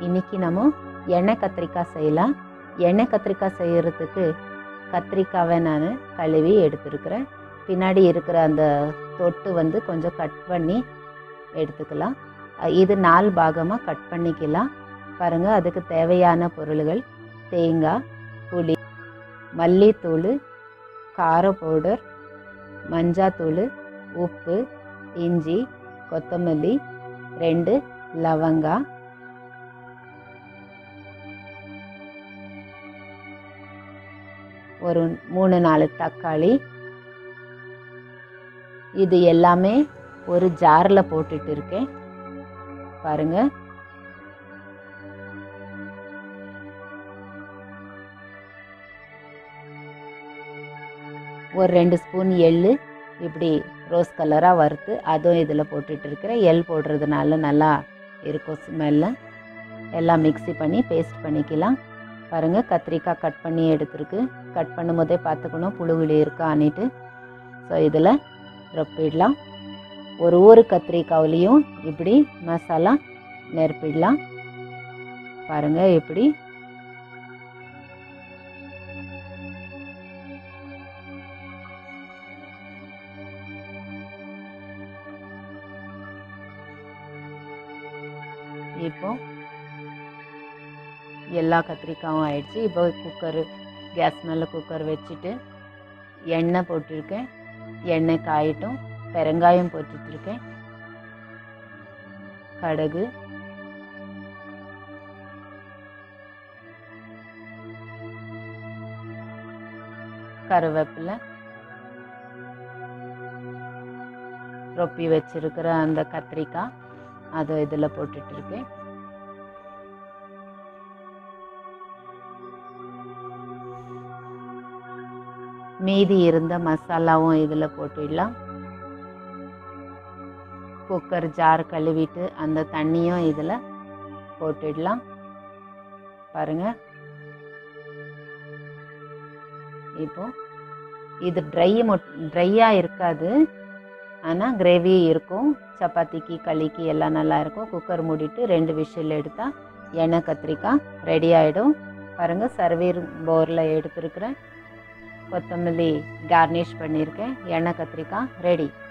இன்னைக்கு நம்ம எண்ணெய் கத்திரிக்காய் செய்யலாம் எண்ணெய் கத்திரிக்காய் செய்யறதுக்கு கத்திரிக்காவை நான் கழுவி எடுத்துருக்கிறேன் பின்னாடி இருக்கிற அந்த தொட்டு வந்து கொஞ்சம் கட் பண்ணி எடுத்துக்கலாம் அஹ் இது நாலு பாகமாக கட் பண்ணிக்கலாம் பாருங்கள் அதுக்கு தேவையான பொருள்கள் தேங்காய் புளி மல்லித்தூள் கார பவுடர் மஞ்சாத்தூள் உப்பு இஞ்சி கொத்தமல்லி ரெண்டு லவங்கா ஒரு மூணு நாலு தக்காளி இது எல்லாமே ஒரு ஜாரில் போட்டுட்டு இருக்கேன் பாருங்க ஒரு ரெண்டு ஸ்பூன் எள்ளு இப்படி ரோஸ் கலராக வறுத்து அதுவும் இதில் போட்டுட்டு இருக்கிறேன் எள் போடுறதுனால நல்லா இருக்கும் ஸ்மெல்லு எல்லாம் மிக்ஸி பண்ணி பேஸ்ட் பண்ணிக்கலாம் பாருங்கள் கத்திரிக்காய் கட் பண்ணி எடுத்துருக்கு கட் பண்ணும்போதே பார்த்துக்கணும் புழுகுலி இருக்கான்னுட்டு ஸோ இதில் ரொப்பிடலாம் ஒரு ஒரு கத்திரிக்காவிலையும் இப்படி மசாலா நெருப்பிடலாம் பாருங்கள் இப்படி இப்போ எல்லா கத்திரிக்காயும் ஆயிடுச்சு இப்போ குக்கர் கேஸ் மேலே குக்கர் வச்சுட்டு எண்ணெய் போட்டிருக்கேன் எண்ணெய் காயட்டும் பெருங்காயம் போட்டுட்ருக்கேன் கடுகு கருவேப்பிலை ரொப்பி வச்சிருக்கிற அந்த கத்திரிக்காய் அதை இதில் போட்டுட்டு இருக்கேன் மீதி இருந்த மசாலாவும் இதில் போட்டுடலாம் குக்கர் ஜார் கழுவிட்டு அந்த தண்ணியும் இதில் போட்டுடலாம் பாருங்க இப்போ இது ட்ரை மொட் ட்ரையாக இருக்காது ஆனால் கிரேவி இருக்கும் சப்பாத்திக்கு களிக்கு எல்லாம் நல்லா இருக்கும் குக்கர் மூடிட்டு ரெண்டு விசில் எடுத்தால் எண்ணெய் கத்திரிக்காய் ரெடி ஆகிடும் பாருங்கள் சர்வீர் போரில் எடுத்துருக்குறேன் கொத்தமல்லி கார்னிஷ் பண்ணியிருக்கேன் எண்ணெய் கத்திரிக்காய் ரெடி